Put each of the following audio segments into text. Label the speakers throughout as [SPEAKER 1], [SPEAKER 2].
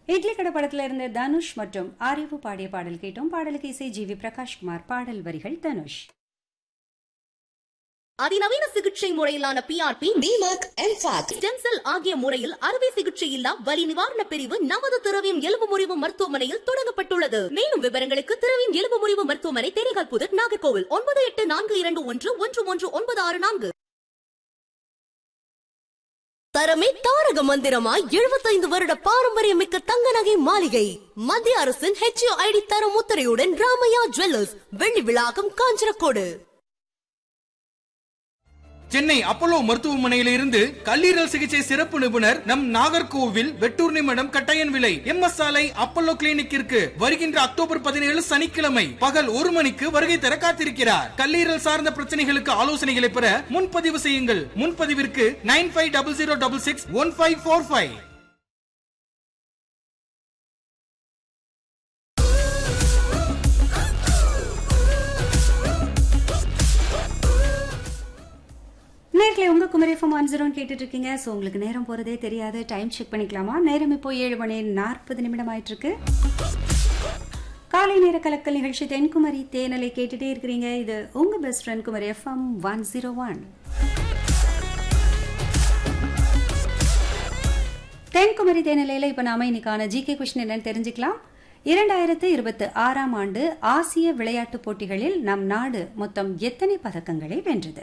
[SPEAKER 1] இட்லி கடை படத்துல இருந்த தனுஷ் மற்றும் ஆரிவு பாடிய பாடல் கேட்டோம் பாடலுக்கு இசை ஜி வி பிரகாஷ்குமார் பாடல் வரிகள் தனுஷ்
[SPEAKER 2] அதிநவீன சிகிச்சை முறையிலான PRP
[SPEAKER 3] DMAC MFAC
[SPEAKER 2] stem cell ஆகிய முறையில் அறுவை சிகிச்சை இல்லா வலி நிவாரண பிரிவு நமது திரவியம் எலும்பு முறிவு மருத்துவமனையில் தொடங்கப்பட்டுள்ளது மேலும் விவரங்களுக்கு திரவியம் எலும்பு முறிவு மருத்துவமனை தேனிகால் புதர் நாகர்கோவில் ஒன்பது எட்டு நான்கு இரண்டு ஒன்று ஒன்று ஒன்று ஒன்பது ஆறு நான்கு தரமே தாரக மந்திரமாய் எழுபத்தைந்து வருட பாரம்பரியமிக்க தங்க நகை மாளிகை மத்திய அரசின் ஹெச்ஓ ஐடி தரம் முத்திரையுடன் ராமையா ஜுவல்லர்ஸ் வெள்ளி விழாக்கம் காஞ்சனக்கோடு
[SPEAKER 4] சென்னை அப்போலோ மருத்துவமனையில இருந்து கல்லீரல் சிகிச்சை சிறப்பு நிபுணர் நம் நாகர்கோவில் வெட்டூர் நிமிடம் கட்டாயன் விலை எம் எஸ் சாலை அப்போலோ கிளினிக்கிற்கு வருகின்ற அக்டோபர் பதினேழு சனிக்கிழமை பகல் ஒரு மணிக்கு வருகை தர காத்திருக்கிறார் கல்லீரல் சார்ந்த பிரச்சனைகளுக்கு ஆலோசனைகளை பெற முன்பதிவு செய்யுங்கள் முன்பதிவிற்கு nine five double zero double six one five four five
[SPEAKER 1] நேர்களை உங்க குமரி எஃப்எம் ஒன் ஜீரோ கேட்டுட்டு இருக்கீங்க ஸோ உங்களுக்கு நேரம் போறதே தெரியாது டைம் செக் பண்ணிக்கலாமா நேரம் இப்போ ஏழு மணி நாற்பது நிமிடம் ஆயிட்டு இருக்கு காலை நேர கலக்கல் நிகழ்ச்சி தென்குமரி தேனலை கேட்டுட்டே இருக்கிறீங்க இது உங்க best friend Kumari FM one zero one Thenkumari தேனிலையில் இப்போ நாம இன்னைக்கான ஜிகே கொஸ்டின் என்னன்னு தெரிஞ்சுக்கலாம் இரண்டாயிரத்து இருபத்தி ஆறாம் ஆண்டு ஆசிய விளையாட்டுப் போட்டிகளில் நம் நாடு மொத்தம் எத்தனை பதக்கங்களை வென்றது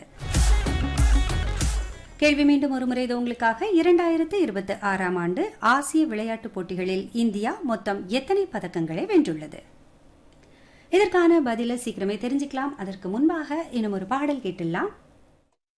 [SPEAKER 1] கேள்வி மீண்டும் ஒருமுறை இது உங்களுக்காக இரண்டாயிரத்து இருபத்தி ஆறாம் ஆண்டு ஆசிய விளையாட்டுப் போட்டிகளில் இந்தியா மொத்தம் எத்தனை பதக்கங்களை வென்றுள்ளது இதற்கான பதிலை சீக்கிரமே தெரிஞ்சுக்கலாம் அதற்கு முன்பாக இன்னும் ஒரு பாடல் கேட்டுடலாம்